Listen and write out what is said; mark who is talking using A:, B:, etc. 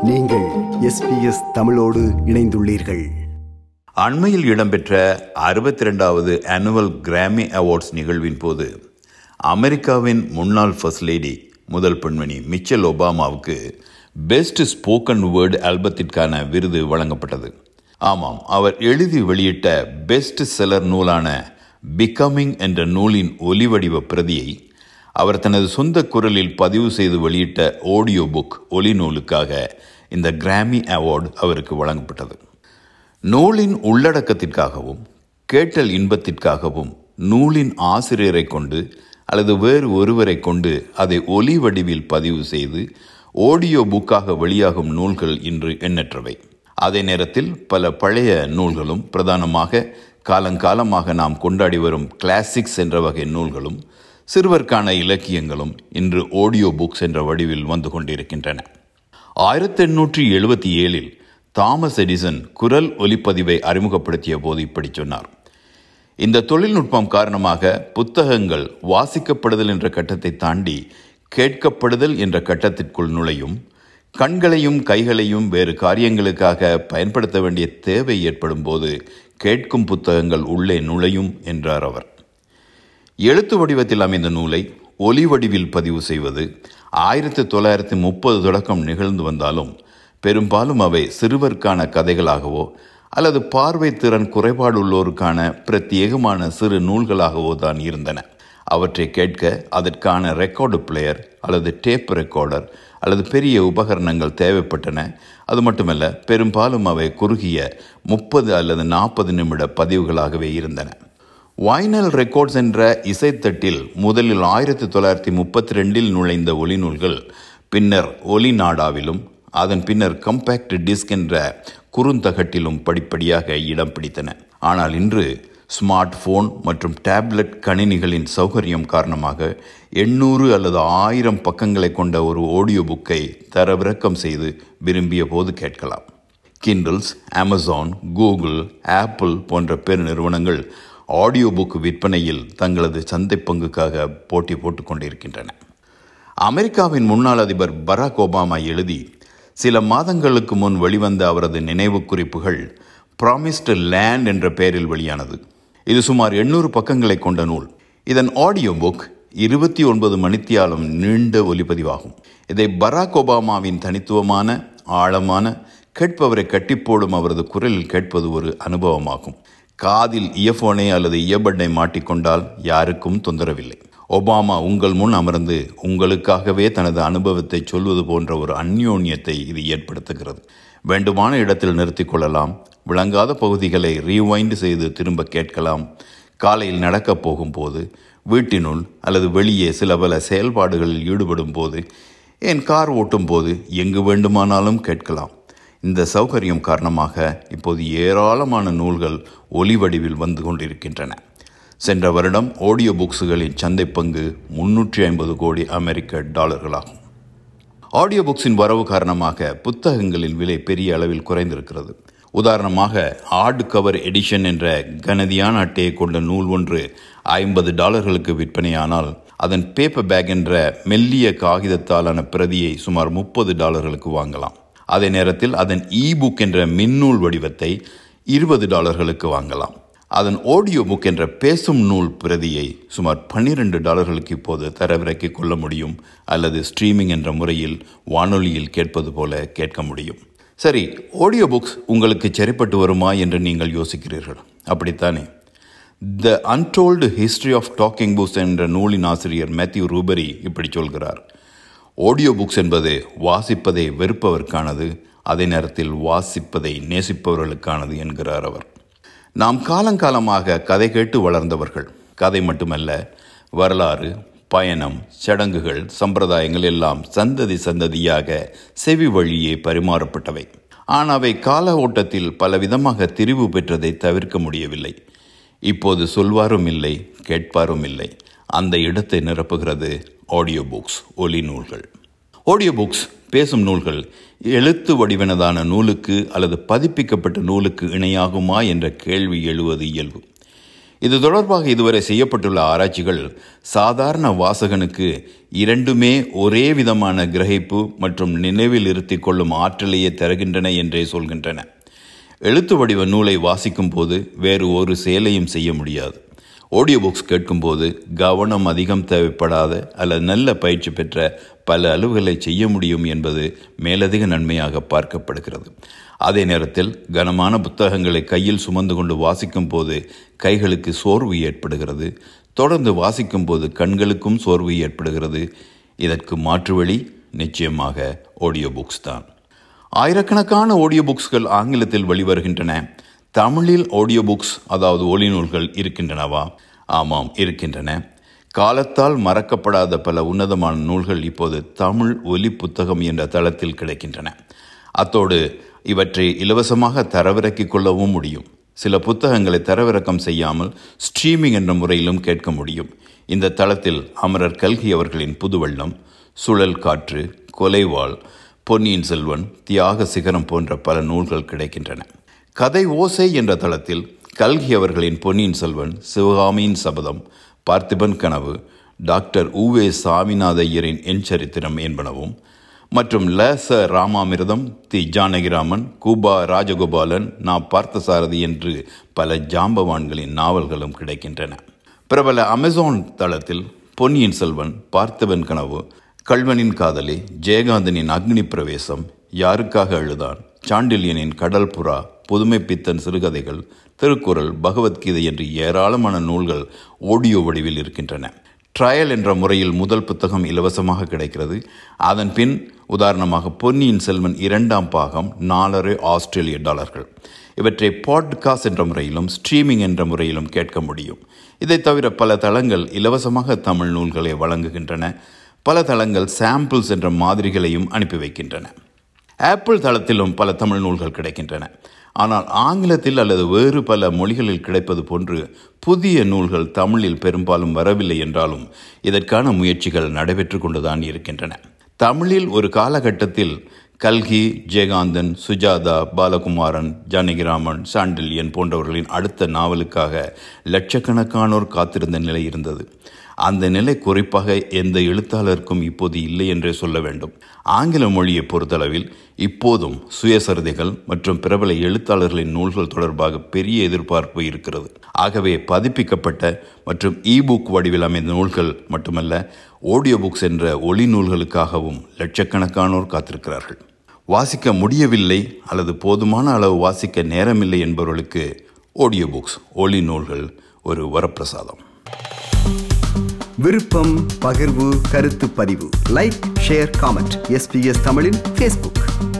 A: நீங்கள் எஸ்பிஎஸ் தமிழோடு இணைந்துள்ளீர்கள்
B: அண்மையில் இடம்பெற்ற அறுபத்தி ரெண்டாவது ஆனுவல் கிராமி அவார்ட்ஸ் நிகழ்வின் போது அமெரிக்காவின் முன்னாள் ஃபர்ஸ்ட் லேடி முதல் பெண்மணி மிச்சல் ஒபாமாவுக்கு பெஸ்ட் ஸ்போக்கன் வேர்டு ஆல்பத்திற்கான விருது வழங்கப்பட்டது ஆமாம் அவர் எழுதி வெளியிட்ட பெஸ்ட் செல்லர் நூலான பிகமிங் என்ற நூலின் ஒலிவடிவ பிரதியை அவர் தனது சொந்த குரலில் பதிவு செய்து வெளியிட்ட ஆடியோ புக் ஒலி நூலுக்காக இந்த கிராமி அவார்டு அவருக்கு வழங்கப்பட்டது நூலின் உள்ளடக்கத்திற்காகவும் கேட்டல் இன்பத்திற்காகவும் நூலின் ஆசிரியரை கொண்டு அல்லது வேறு ஒருவரை கொண்டு அதை ஒலி வடிவில் பதிவு செய்து ஆடியோ புக்காக வெளியாகும் நூல்கள் இன்று எண்ணற்றவை அதே நேரத்தில் பல பழைய நூல்களும் பிரதானமாக காலங்காலமாக நாம் கொண்டாடி வரும் கிளாசிக்ஸ் என்ற வகை நூல்களும் சிறுவர்க்கான இலக்கியங்களும் இன்று ஆடியோ புக்ஸ் என்ற வடிவில் வந்து கொண்டிருக்கின்றன ஆயிரத்தி எண்ணூற்றி எழுபத்தி ஏழில் தாமஸ் எடிசன் குரல் ஒலிப்பதிவை அறிமுகப்படுத்திய போது இப்படி சொன்னார் இந்த தொழில்நுட்பம் காரணமாக புத்தகங்கள் வாசிக்கப்படுதல் என்ற கட்டத்தை தாண்டி கேட்கப்படுதல் என்ற கட்டத்திற்குள் நுழையும் கண்களையும் கைகளையும் வேறு காரியங்களுக்காக பயன்படுத்த வேண்டிய தேவை ஏற்படும் போது கேட்கும் புத்தகங்கள் உள்ளே நுழையும் என்றார் அவர் எழுத்து வடிவத்தில் அமைந்த நூலை ஒலி வடிவில் பதிவு செய்வது ஆயிரத்தி தொள்ளாயிரத்தி முப்பது தொடக்கம் நிகழ்ந்து வந்தாலும் பெரும்பாலும் அவை சிறுவர்க்கான கதைகளாகவோ அல்லது பார்வை திறன் குறைபாடுள்ளோருக்கான பிரத்யேகமான சிறு நூல்களாகவோ தான் இருந்தன அவற்றை கேட்க அதற்கான ரெக்கார்டு பிளேயர் அல்லது டேப் ரெக்கார்டர் அல்லது பெரிய உபகரணங்கள் தேவைப்பட்டன அது மட்டுமல்ல பெரும்பாலும் அவை குறுகிய முப்பது அல்லது நாற்பது நிமிட பதிவுகளாகவே இருந்தன வைனல் ரெக்கார்ட்ஸ் என்ற இசைத்தட்டில் முதலில் ஆயிரத்தி தொள்ளாயிரத்தி முப்பத்தி ரெண்டில் நுழைந்த ஒலிநூல்கள் பின்னர் ஒலி நாடாவிலும் அதன் பின்னர் கம்பேக்ட் டிஸ்க் என்ற குறுந்தகட்டிலும் படிப்படியாக இடம் பிடித்தன ஆனால் இன்று ஸ்மார்ட் போன் மற்றும் டேப்லெட் கணினிகளின் சௌகரியம் காரணமாக எண்ணூறு அல்லது ஆயிரம் பக்கங்களை கொண்ட ஒரு ஆடியோ புக்கை தரவிறக்கம் செய்து விரும்பிய போது கேட்கலாம் கிண்டல்ஸ் அமேசான் கூகுள் ஆப்பிள் போன்ற பெரு நிறுவனங்கள் ஆடியோ புக் விற்பனையில் தங்களது சந்தை பங்குக்காக போட்டி போட்டுக் கொண்டிருக்கின்றன அமெரிக்காவின் முன்னாள் அதிபர் பராக் ஒபாமா எழுதி சில மாதங்களுக்கு முன் வெளிவந்த அவரது நினைவு குறிப்புகள் ப்ராமிஸ்டு லேண்ட் என்ற பெயரில் வெளியானது இது சுமார் எண்ணூறு பக்கங்களை கொண்ட நூல் இதன் ஆடியோ புக் இருபத்தி ஒன்பது மணித்தியாலம் நீண்ட ஒலிப்பதிவாகும் இதை பராக் ஒபாமாவின் தனித்துவமான ஆழமான கேட்பவரை கட்டிப்போடும் அவரது குரலில் கேட்பது ஒரு அனுபவமாகும் காதில் இயர்போனை அல்லது இயர்பட்டை மாட்டிக்கொண்டால் யாருக்கும் தொந்தரவில்லை ஒபாமா உங்கள் முன் அமர்ந்து உங்களுக்காகவே தனது அனுபவத்தை சொல்வது போன்ற ஒரு அந்யோன்யத்தை இது ஏற்படுத்துகிறது வேண்டுமான இடத்தில் நிறுத்திக் கொள்ளலாம் விளங்காத பகுதிகளை ரீவைண்ட் செய்து திரும்ப கேட்கலாம் காலையில் நடக்கப் போகும்போது வீட்டினுள் அல்லது வெளியே சில பல செயல்பாடுகளில் ஈடுபடும் போது என் கார் ஓட்டும் போது எங்கு வேண்டுமானாலும் கேட்கலாம் இந்த சௌகரியம் காரணமாக இப்போது ஏராளமான நூல்கள் ஒலி வடிவில் வந்து கொண்டிருக்கின்றன சென்ற வருடம் ஆடியோ புக்ஸுகளின் சந்தை பங்கு முன்னூற்றி ஐம்பது கோடி அமெரிக்க டாலர்களாகும் ஆடியோ புக்ஸின் வரவு காரணமாக புத்தகங்களின் விலை பெரிய அளவில் குறைந்திருக்கிறது உதாரணமாக ஹார்ட் கவர் எடிஷன் என்ற கனதியான அட்டையை கொண்ட நூல் ஒன்று ஐம்பது டாலர்களுக்கு விற்பனையானால் அதன் பேப்பர் பேக் என்ற மெல்லிய காகிதத்தாலான பிரதியை சுமார் முப்பது டாலர்களுக்கு வாங்கலாம் அதே நேரத்தில் அதன் இ புக் என்ற மின்னூல் வடிவத்தை இருபது டாலர்களுக்கு வாங்கலாம் அதன் ஆடியோ புக் என்ற பேசும் நூல் பிரதியை சுமார் பன்னிரண்டு டாலர்களுக்கு இப்போது தரவிறக்கி கொள்ள முடியும் அல்லது ஸ்ட்ரீமிங் என்ற முறையில் வானொலியில் கேட்பது போல கேட்க முடியும் சரி ஆடியோ புக்ஸ் உங்களுக்கு சரிப்பட்டு வருமா என்று நீங்கள் யோசிக்கிறீர்கள் அப்படித்தானே the untold history of talking books என்ற நூலின் ஆசிரியர் மேத்யூ ரூபரி இப்படி சொல்கிறார் ஆடியோ புக்ஸ் என்பது வாசிப்பதை வெறுப்பவர்க்கானது அதே நேரத்தில் வாசிப்பதை நேசிப்பவர்களுக்கானது என்கிறார் அவர் நாம் காலங்காலமாக கதை கேட்டு வளர்ந்தவர்கள் கதை மட்டுமல்ல வரலாறு பயணம் சடங்குகள் சம்பிரதாயங்கள் எல்லாம் சந்ததி சந்ததியாக செவி வழியே பரிமாறப்பட்டவை ஆனால் அவை கால ஓட்டத்தில் பலவிதமாக திரிவு பெற்றதை தவிர்க்க முடியவில்லை இப்போது சொல்வாரும் இல்லை கேட்பாரும் இல்லை அந்த இடத்தை நிரப்புகிறது ஆடியோ புக்ஸ் ஒலி நூல்கள் ஆடியோ புக்ஸ் பேசும் நூல்கள் எழுத்து வடிவனதான நூலுக்கு அல்லது பதிப்பிக்கப்பட்ட நூலுக்கு இணையாகுமா என்ற கேள்வி எழுவது இயல்பு இது தொடர்பாக இதுவரை செய்யப்பட்டுள்ள ஆராய்ச்சிகள் சாதாரண வாசகனுக்கு இரண்டுமே ஒரே விதமான கிரகிப்பு மற்றும் நினைவில் இருத்திக் கொள்ளும் ஆற்றலையே தருகின்றன என்றே சொல்கின்றன எழுத்து வடிவ நூலை வாசிக்கும் போது வேறு ஒரு செயலையும் செய்ய முடியாது ஆடியோ புக்ஸ் கேட்கும்போது கவனம் அதிகம் தேவைப்படாத அல்லது நல்ல பயிற்சி பெற்ற பல அளவுகளை செய்ய முடியும் என்பது மேலதிக நன்மையாக பார்க்கப்படுகிறது அதே நேரத்தில் கனமான புத்தகங்களை கையில் சுமந்து கொண்டு வாசிக்கும் போது கைகளுக்கு சோர்வு ஏற்படுகிறது தொடர்ந்து வாசிக்கும் போது கண்களுக்கும் சோர்வு ஏற்படுகிறது இதற்கு மாற்று வழி நிச்சயமாக ஆடியோ புக்ஸ் தான் ஆயிரக்கணக்கான ஆடியோ புக்ஸ்கள் ஆங்கிலத்தில் வெளிவருகின்றன தமிழில் ஆடியோ புக்ஸ் அதாவது ஒலி நூல்கள் இருக்கின்றனவா ஆமாம் இருக்கின்றன காலத்தால் மறக்கப்படாத பல உன்னதமான நூல்கள் இப்போது தமிழ் ஒலி புத்தகம் என்ற தளத்தில் கிடைக்கின்றன அத்தோடு இவற்றை இலவசமாக தரவிறக்கிக் கொள்ளவும் முடியும் சில புத்தகங்களை தரவிறக்கம் செய்யாமல் ஸ்ட்ரீமிங் என்ற முறையிலும் கேட்க முடியும் இந்த தளத்தில் அமரர் கல்கி அவர்களின் புதுவெள்ளம் சுழல் காற்று கொலைவாள் பொன்னியின் செல்வன் தியாக சிகரம் போன்ற பல நூல்கள் கிடைக்கின்றன கதை ஓசை என்ற தளத்தில் கல்கி அவர்களின் பொன்னியின் செல்வன் சிவகாமியின் சபதம் பார்த்திபன் கனவு டாக்டர் உவே சாமிநாத ஐயரின் என் சரித்திரம் என்பனவும் மற்றும் ல ச ராமாமிர்தம் தி ஜானகிராமன் கூபா ராஜகோபாலன் நா பார்த்தசாரதி என்று பல ஜாம்பவான்களின் நாவல்களும் கிடைக்கின்றன பிரபல அமேசான் தளத்தில் பொன்னியின் செல்வன் பார்த்திபன் கனவு கல்வனின் காதலி ஜெயகாந்தனின் அக்னி பிரவேசம் யாருக்காக அழுதான் சாண்டில்யனின் கடல் புறா புதுமை பித்தன் சிறுகதைகள் திருக்குறள் பகவத்கீதை என்று ஏராளமான நூல்கள் ஆடியோ வடிவில் இருக்கின்றன ட்ரையல் என்ற முறையில் முதல் புத்தகம் இலவசமாக கிடைக்கிறது அதன் பின் உதாரணமாக பொன்னியின் செல்வன் இரண்டாம் பாகம் நாலரை ஆஸ்திரேலிய டாலர்கள் இவற்றை பாட்காஸ்ட் என்ற முறையிலும் ஸ்ட்ரீமிங் என்ற முறையிலும் கேட்க முடியும் இதை தவிர பல தளங்கள் இலவசமாக தமிழ் நூல்களை வழங்குகின்றன பல தளங்கள் சாம்பிள்ஸ் என்ற மாதிரிகளையும் அனுப்பி வைக்கின்றன ஆப்பிள் தளத்திலும் பல தமிழ் நூல்கள் கிடைக்கின்றன ஆனால் ஆங்கிலத்தில் அல்லது வேறு பல மொழிகளில் கிடைப்பது போன்று புதிய நூல்கள் தமிழில் பெரும்பாலும் வரவில்லை என்றாலும் இதற்கான முயற்சிகள் நடைபெற்று கொண்டுதான் இருக்கின்றன தமிழில் ஒரு காலகட்டத்தில் கல்கி ஜெயகாந்தன் சுஜாதா பாலகுமாரன் ஜானகிராமன் சாண்டில்யன் போன்றவர்களின் அடுத்த நாவலுக்காக லட்சக்கணக்கானோர் காத்திருந்த நிலை இருந்தது அந்த நிலை குறிப்பாக எந்த எழுத்தாளருக்கும் இப்போது இல்லை என்றே சொல்ல வேண்டும் ஆங்கில மொழியை பொறுத்தளவில் இப்போதும் சுயசரிதைகள் மற்றும் பிரபல எழுத்தாளர்களின் நூல்கள் தொடர்பாக பெரிய எதிர்பார்ப்பு இருக்கிறது ஆகவே பதிப்பிக்கப்பட்ட மற்றும் இ புக் வடிவில் அமைந்த நூல்கள் மட்டுமல்ல ஆடியோ புக்ஸ் என்ற ஒளி நூல்களுக்காகவும் லட்சக்கணக்கானோர் காத்திருக்கிறார்கள் வாசிக்க முடியவில்லை அல்லது போதுமான அளவு வாசிக்க நேரமில்லை என்பவர்களுக்கு ஆடியோ புக்ஸ் ஒளி நூல்கள் ஒரு வரப்பிரசாதம்
A: விருப்பம் பகிர்வு கருத்து பதிவு லைக் ஷேர் காமெண்ட் எஸ்பிஎஸ் தமிழின் ஃபேஸ்புக்